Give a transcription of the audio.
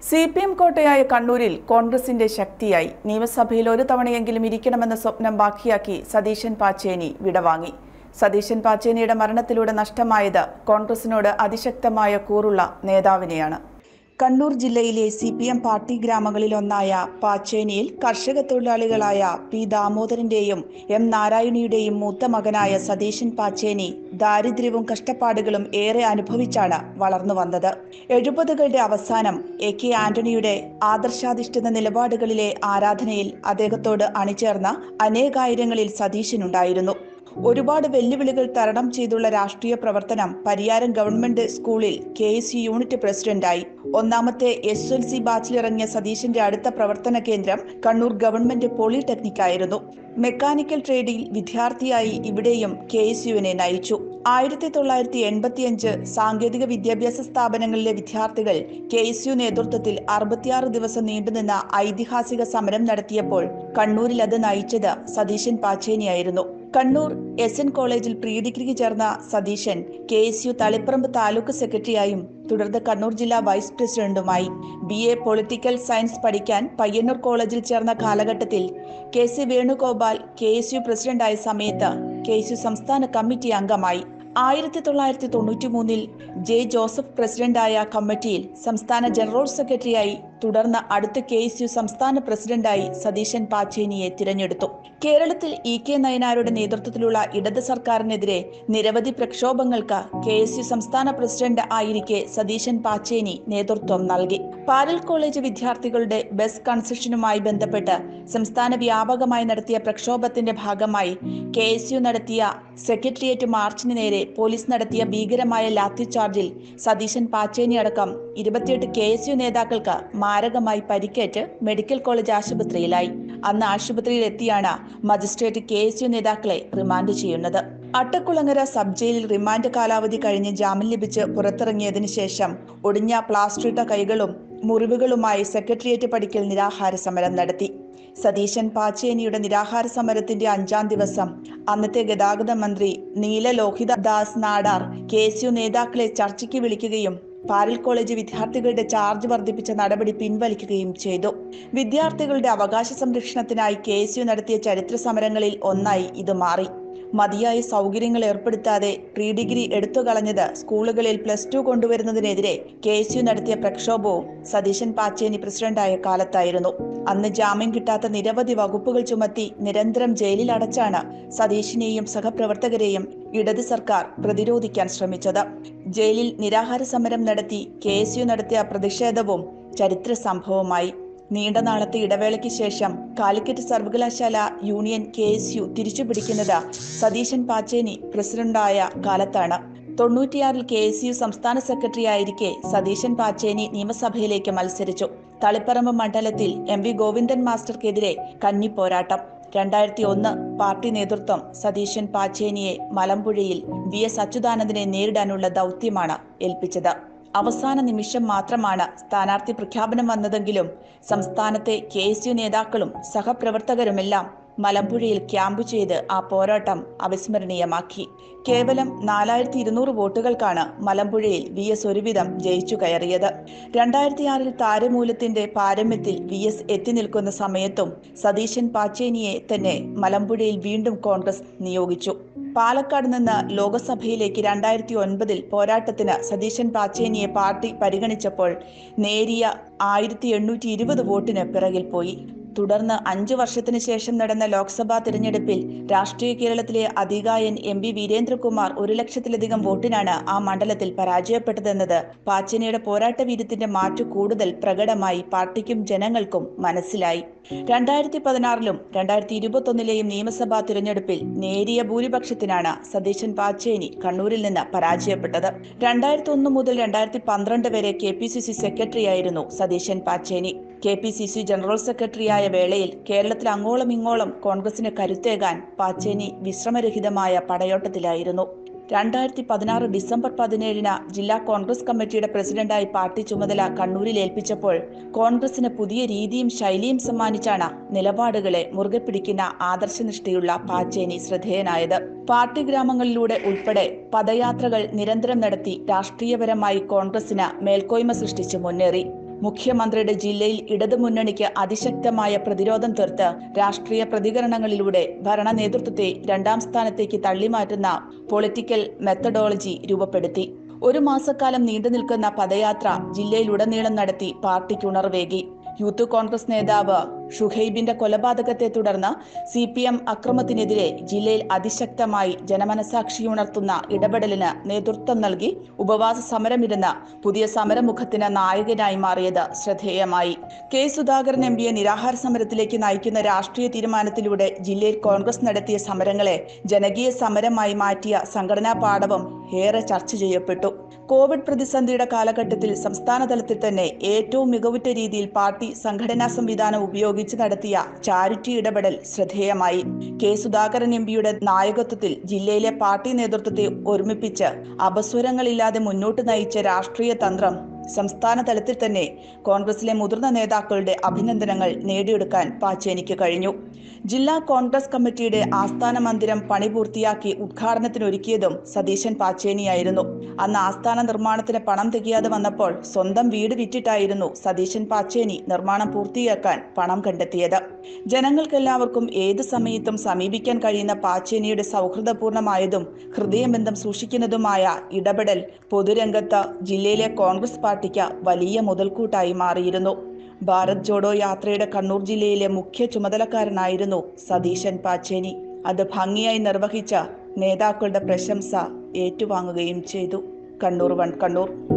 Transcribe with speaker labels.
Speaker 1: C P M കോട്ടയായ കണ്ണൂരിൽ കോൺഗ്രസിന്റെ ശക്തിയായി നിയമസഭയിൽ ഒരു തവണയെങ്കിലും ഇരിക്കണമെന്ന സ്വപ്നം ബാക്കിയാക്കി സതീശൻ പാച്ചേനി വിടവാങ്ങി സതീശൻ പാച്ചേനിയുടെ മരണത്തിലൂടെ നഷ്ടമായത് കോൺഗ്രസിനോട് അതിശക്തമായ കൂറുള്ള നേതാവിനെയാണ് കണ്ണൂർ ജില്ലയിലെ സി പി എം പാർട്ടി ഗ്രാമങ്ങളിലൊന്നായ പാച്ചേനിയിൽ കർഷക തൊഴിലാളികളായ പി ദാമോദരന്റെയും എം നാരായണിയുടെയും മൂത്ത മകനായ സതീശൻ പാച്ചേനി ദാരിദ്ര്യവും കഷ്ടപ്പാടുകളും ഏറെ അനുഭവിച്ചാണ് വളർന്നു വന്നത് എഴുപതുകളുടെ അവസാനം എ കെ ആന്റണിയുടെ ആദർശാധിഷ്ഠിത നിലപാടുകളിലെ ആരാധനയിൽ അദ്ദേഹത്തോട് അണിചേർന്ന അനേകായിരങ്ങളിൽ സതീശനുണ്ടായിരുന്നു ഒരുപാട് വെല്ലുവിളികൾ തരണം ചെയ്തുള്ള രാഷ്ട്രീയ പ്രവർത്തനം പരിയാരം ഗവൺമെന്റ് സ്കൂളിൽ കെ എസ് യു യൂണിറ്റ് പ്രസിഡന്റായി ഒന്നാമത്തെ എസ് എൽ സി ബാച്ചിലിറങ്ങിയ സതീശന്റെ അടുത്ത പ്രവർത്തന കേന്ദ്രം കണ്ണൂർ ഗവൺമെന്റ് പോളിടെക്നിക് ആയിരുന്നു മെക്കാനിക്കൽ ട്രേഡിൽ വിദ്യാർത്ഥിയായി ഇവിടെയും കെ എസ് യുവിനെ നയിച്ചു ആയിരത്തി തൊള്ളായിരത്തി എൺപത്തിയഞ്ച് സാങ്കേതിക വിദ്യാഭ്യാസ സ്ഥാപനങ്ങളിലെ വിദ്യാർത്ഥികൾ കെ എസ് യു നേതൃത്വത്തിൽ അറുപത്തിയാറ് ദിവസം നീണ്ടുനിന്ന ഐതിഹാസിക സമരം നടത്തിയപ്പോൾ കണ്ണൂരിൽ അത് നയിച്ചത് സതീശൻ പാച്ചേനിയായിരുന്നു കണ്ണൂർ എസ് എൻ കോളേജിൽ പ്രീ ഡിഗ്രിക്ക് ചേർന്ന Satheesan K S U Taliparamba taluk സെക്രട്ടറിയായും തുടർന്ന് കണ്ണൂർ ജില്ലാ വൈസ് പ്രസിഡന്റുമായി ബി എ പൊളിറ്റിക്കൽ സയൻസ് പഠിക്കാൻ പയ്യന്നൂർ കോളേജിൽ ചേർന്ന കാലഘട്ടത്തിൽ K C Venugopal K S U പ്രസിഡന്റായ സമയത്ത് കെ എസ് യു സംസ്ഥാന കമ്മിറ്റി അംഗമായി ആയിരത്തി തൊള്ളായിരത്തി തൊണ്ണൂറ്റി മൂന്നിൽ ജെ ജോസഫ് പ്രസിഡന്റായ കമ്മിറ്റിയിൽ സംസ്ഥാന ജനറൽ സെക്രട്ടറിയായി തുടർന്ന് അടുത്ത കെ എസ് യു സംസ്ഥാന പ്രസിഡന്റായി സതീശൻ പാച്ചേനിയെ തിരഞ്ഞെടുത്തു കേരളത്തിൽ ഇ കെ നയനാരുടെ നേതൃത്വത്തിലുള്ള ഇടത് സർക്കാരിനെതിരെ നിരവധി പ്രക്ഷോഭങ്ങൾക്ക് കെ എസ് യു സംസ്ഥാന പ്രസിഡന്റ് ആയിരിക്കെ സതീശൻ പാച്ചേനി നേതൃത്വം നൽകി പാരൽ കോളേജ് വിദ്യാർത്ഥികളുടെ ബസ് കൺസെഷനുമായി ബന്ധപ്പെട്ട് സംസ്ഥാന വ്യാപകമായി നടത്തിയ പ്രക്ഷോഭത്തിന്റെ ഭാഗമായി കെ എസ് യു നടത്തിയ സെക്രട്ടേറിയറ്റ് മാർച്ചിന് നേരെ പോലീസ് നടത്തിയ ഭീകരമായ ലാത്തിചാർജിൽ സതീശൻ പാച്ചേനി അടക്കം ഇരുപത്തിയെട്ട് കെ എസ് യു നേതാക്കൾക്ക് മാരകമായി പരിക്കേറ്റ് മെഡിക്കൽ കോളേജ് ആശുപത്രിയിലായി അന്ന് ആശുപത്രിയിൽ എത്തിയാണ് മജിസ്ട്രേറ്റ് കെ എസ് യു നേതാക്കളെ റിമാൻഡ് ചെയ്യുന്നത് അട്ടക്കുളങ്ങര സബ് ജയിലിൽ റിമാൻഡ് കാലാവധി കഴിഞ്ഞ് ജാമ്യം ലഭിച്ച് പുറത്തിറങ്ങിയതിനു ശേഷം ഒടിഞ്ഞ പ്ലാസ്റ്ററിട്ട കൈകളും മുറിവുകളുമായി സെക്രട്ടേറിയറ്റ് പടിക്കൽ നിരാഹാര സമരം നടത്തി സതീശൻ പാച്ചേനിയുടെ നിരാഹാര സമരത്തിന്റെ അഞ്ചാം ദിവസം അന്നത്തെ ഗതാഗത മന്ത്രി Neela Lohitha Das Nadar K S U നേതാക്കളെ ചർച്ചയ്ക്ക് വിളിക്കുകയും പാരൽ കോളേജ് വിദ്യാർത്ഥികളുടെ ചാർജ് വർദ്ധിപ്പിച്ച നടപടി പിൻവലിക്കുകയും ചെയ്തു വിദ്യാർത്ഥികളുടെ അവകാശ സംരക്ഷണത്തിനായി കെ എസ് യു നടത്തിയ ചരിത്ര സമരങ്ങളിൽ ഒന്നായി ഇത് മാറി മതിയായ സൗകര്യങ്ങൾ ഏർപ്പെടുത്താതെ പ്രീ ഡിഗ്രി എടുത്തു കളഞ്ഞത് സ്കൂളുകളിൽ പ്ലസ് ടു കൊണ്ടുവരുന്നതിനെതിരെ കെ എസ് യു നടത്തിയ പ്രക്ഷോഭവും സതീശൻ പാച്ചേനി പ്രസിഡന്റായ കാലത്തായിരുന്നു അന്ന് ജാമ്യം കിട്ടാത്ത നിരവധി വകുപ്പുകൾ ചുമത്തി നിരന്തരം ജയിലിൽ അടച്ചാണ് സതീഷിനെയും സഹപ്രവർത്തകരെയും ഇടത് സർക്കാർ പ്രതിരോധിക്കാൻ ശ്രമിച്ചത് ജയിലിൽ നിരാഹാര സമരം നടത്തി കെ എസ് യു നടത്തിയ പ്രതിഷേധവും ചരിത്ര സംഭവമായി നീണ്ട നാളത്തെ ഇടവേളയ്ക്ക് ശേഷം കാലിക്കറ്റ് സർവകലാശാല യൂണിയൻ കെ എസ് യു തിരിച്ചുപിടിക്കുന്നത് സതീശൻ പാച്ചേനി പ്രസിഡന്റായ കാലത്താണ് തൊണ്ണൂറ്റിയാറിൽ കെ എസ് യു സംസ്ഥാന സെക്രട്ടറി ആയിരിക്കെ സതീശൻ പാച്ചേനി നിയമസഭയിലേക്ക് മത്സരിച്ചു തളിപ്പറമ്പ് മണ്ഡലത്തിൽ എം വി ഗോവിന്ദൻ മാസ്റ്റർക്കെതിരെ കന്നിപ്പോരാട്ടം രണ്ടായിരത്തി ഒന്ന് പാർട്ടി നേതൃത്വം സതീശൻ പാച്ചേനിയെ മലമ്പുഴയിൽ വി എസ് അച്യുതാനന്ദനെ നേരിടാനുള്ള ദൗത്യമാണ് ഏൽപ്പിച്ചത് അവസാന നിമിഷം മാത്രമാണ് സ്ഥാനാർത്ഥി പ്രഖ്യാപനം വന്നതെങ്കിലും സംസ്ഥാനത്തെ കെ എസ് യു നേതാക്കളും സഹപ്രവർത്തകരുമെല്ലാം മലമ്പുഴയിൽ ക്യാമ്പ് ചെയ്ത് ആ പോരാട്ടം അവിസ്മരണീയമാക്കി കേവലം നാലായിരത്തി ഇരുന്നൂറ് വോട്ടുകൾക്കാണ് മലമ്പുഴയിൽ വി എസ് ഒരുവിധം ജയിച്ചു കയറിയത് രണ്ടായിരത്തി ആറിൽ താരമൂലത്തിന്റെ പാരമ്യത്തിൽ വി എസ് എത്തി നിൽക്കുന്ന സമയത്തും സതീശൻ പാച്ചേനിയെ തന്നെ മലമ്പുഴയിൽ വീണ്ടും കോൺഗ്രസ് നിയോഗിച്ചു പാലക്കാട് നിന്ന് ലോക്സഭയിലേക്ക് രണ്ടായിരത്തി ഒൻപതിൽ പോരാട്ടത്തിന് സതീശൻ പാച്ചേനിയെ പാർട്ടി പരിഗണിച്ചപ്പോൾ നേരിയ ആയിരത്തി എണ്ണൂറ്റി ഇരുപത് വോട്ടിന് പിറകിൽ പോയി തുടർന്ന് അഞ്ചു വർഷത്തിനു ശേഷം നടന്ന ലോക്സഭാ തിരഞ്ഞെടുപ്പിൽ രാഷ്ട്രീയ കേരളത്തിലെ അധികായൻ എം പി വീരേന്ദ്രകുമാർ ഒരു ലക്ഷത്തിലധികം വോട്ടിനാണ് ആ മണ്ഡലത്തിൽ പരാജയപ്പെട്ടതെന്നത് പാച്ചേനിയുടെ പോരാട്ട വീര്യത്തിന്റെ മാറ്റു കൂടുതൽ പ്രകടമായി പാർട്ടിക്കും ജനങ്ങൾക്കും മനസ്സിലായി രണ്ടായിരത്തി പതിനാറിലും രണ്ടായിരത്തി ഇരുപത്തൊന്നിലെയും നിയമസഭാ തിരഞ്ഞെടുപ്പിൽ നേരിയ ഭൂരിപക്ഷത്തിനാണ് സതീശൻ പാച്ചേനി കണ്ണൂരിൽ നിന്ന് പരാജയപ്പെട്ടത് രണ്ടായിരത്തി ഒന്ന് മുതൽ രണ്ടായിരത്തി പന്ത്രണ്ട് വരെ കെ പി സി സി സെക്രട്ടറിയായിരുന്നു Satheesan Pacheni K P C C general സെക്രട്ടറിയായ വേളയിൽ കേരളത്തിൽ അങ്ങോളം ഇങ്ങോളം കോൺഗ്രസിന് കരുത്തേകാൻ പാച്ചേനി വിശ്രമരഹിതമായ പടയോട്ടത്തിലായിരുന്നു രണ്ടായിരത്തി പതിനാറ് ഡിസംബർ പതിനേഴിന് ജില്ലാ കോൺഗ്രസ് കമ്മിറ്റിയുടെ പ്രസിഡന്റായി പാർട്ടി ചുമതല കണ്ണൂരിൽ ഏൽപ്പിച്ചപ്പോൾ കോൺഗ്രസിന് പുതിയ രീതിയും ശൈലിയും സമ്മാനിച്ചാണ് നിലപാടുകളെ മുറുകെ പിടിക്കുന്ന ആദർശനിഷ്ഠയുള്ള പാച്ചേനി ശ്രദ്ധേയനായത് പാർട്ടി ഗ്രാമങ്ങളിലൂടെ ഉൾപ്പെടെ പദയാത്രകൾ നിരന്തരം നടത്തി രാഷ്ട്രീയപരമായി കോൺഗ്രസിന് മേൽക്കോയ്മ സൃഷ്ടിച്ച് മുന്നേറി മുഖ്യമന്ത്രിയുടെ ജില്ലയിൽ ഇടതുമുന്നണിക്ക് അതിശക്തമായ പ്രതിരോധം തീർത്ത് രാഷ്ട്രീയ പ്രതികരണങ്ങളിലൂടെ ഭരണ നേതൃത്വത്തെ രണ്ടാം സ്ഥാനത്തേക്ക് തള്ളിമാറ്റുന്ന പൊളിറ്റിക്കൽ മെത്തഡോളജി രൂപപ്പെടുത്തി ഒരു മാസക്കാലം നീണ്ടു നിൽക്കുന്ന പദയാത്ര ജില്ലയിലുടനീളം നടത്തി പാർട്ടിക്ക് ഉണർവേകി യൂത്ത് കോൺഗ്രസ് നേതാവ് ഷുഹൈബിന്റെ കൊലപാതകത്തെ തുടർന്ന് സി പി എം അക്രമത്തിനെതിരെ ജില്ലയിൽ അതിശക്തമായി ജനമനസാക്ഷിയുണർത്തുന്ന ഇടപെടലിന് നേതൃത്വം നൽകി ഉപവാസ സമരമിരുന്ന് പുതിയ സമരമുഖത്തിന് നായകനായി മാറിയത് ശ്രദ്ധേയമായി കെ സുധാകരൻ എം പിയെ നിരാഹാര സമരത്തിലേക്ക് നയിക്കുന്ന രാഷ്ട്രീയ തീരുമാനത്തിലൂടെ ജില്ലയിൽ കോൺഗ്രസ് നടത്തിയ സമരങ്ങളെ ജനകീയ സമരമായി മാറ്റിയ സംഘടനാ പാടവം ഏറെ ചർച്ച ചെയ്യപ്പെട്ടു കോവിഡ് പ്രതിസന്ധിയുടെ കാലഘട്ടത്തിൽ സംസ്ഥാന തലത്തിൽ തന്നെ ഏറ്റവും മികവുറ്റ രീതിയിൽ പാർട്ടി സംഘടനാ സംവിധാനം ഉപയോഗിച്ച് നടത്തിയ ചാരിറ്റി ഇടപെടൽ ശ്രദ്ധേയമായി കെ സുധാകരൻ എം പിയുടെ നായകത്വത്തിൽ ജില്ലയിലെ പാർട്ടി നേതൃത്വത്തെ ഒരുമിപ്പിച്ച് അപസ്വരങ്ങളില്ലാതെ മുന്നോട്ട് നയിച്ച രാഷ്ട്രീയ തന്ത്രം സംസ്ഥാന തലത്തിൽ തന്നെ കോൺഗ്രസിലെ മുതിർന്ന നേതാക്കളുടെ അഭിനന്ദനങ്ങൾ നേടിയെടുക്കാൻ പാച്ചേനിക്ക് കഴിഞ്ഞു ജില്ലാ കോൺഗ്രസ് കമ്മിറ്റിയുടെ ആസ്ഥാന മന്ദിരം പണി പൂർത്തിയാക്കി ഉദ്ഘാടനത്തിനൊരുക്കിയതും സതീശൻ പാച്ചേനിയായിരുന്നു അന്ന് ആസ്ഥാന നിർമ്മാണത്തിന് പണം തികയാതെ വന്നപ്പോൾ സ്വന്തം വീട് വിറ്റിട്ടായിരുന്നു സതീശൻ പാച്ചേനി നിർമ്മാണം പൂർത്തിയാക്കാൻ പണം കണ്ടെത്തിയത് ജനങ്ങൾക്കെല്ലാവർക്കും ഏത് സമയത്തും സമീപിക്കാൻ കഴിയുന്ന പാച്ചേനിയുടെ സൗഹൃദപൂർണമായതും ഹൃദയബന്ധം സൂക്ഷിക്കുന്നതുമായ ഇടപെടൽ പൊതുരംഗത്ത് ജില്ലയിലെ കോൺഗ്രസ് പാർട്ടിക്ക് വലിയ മുതൽക്കൂട്ടായി മാറിയിരുന്നു ഭാരത് ജോഡോ യാത്രയുടെ കണ്ണൂർ ജില്ലയിലെ മുഖ്യ ചുമതലക്കാരനായിരുന്നു സതീശൻ പാച്ചേനി അത് ഭംഗിയായി നിർവഹിച്ച നേതാക്കളുടെ പ്രശംസ ഏറ്റുവാങ്ങുകയും ചെയ്തു കണ്ണൂർ വൺ കണ്ണൂർ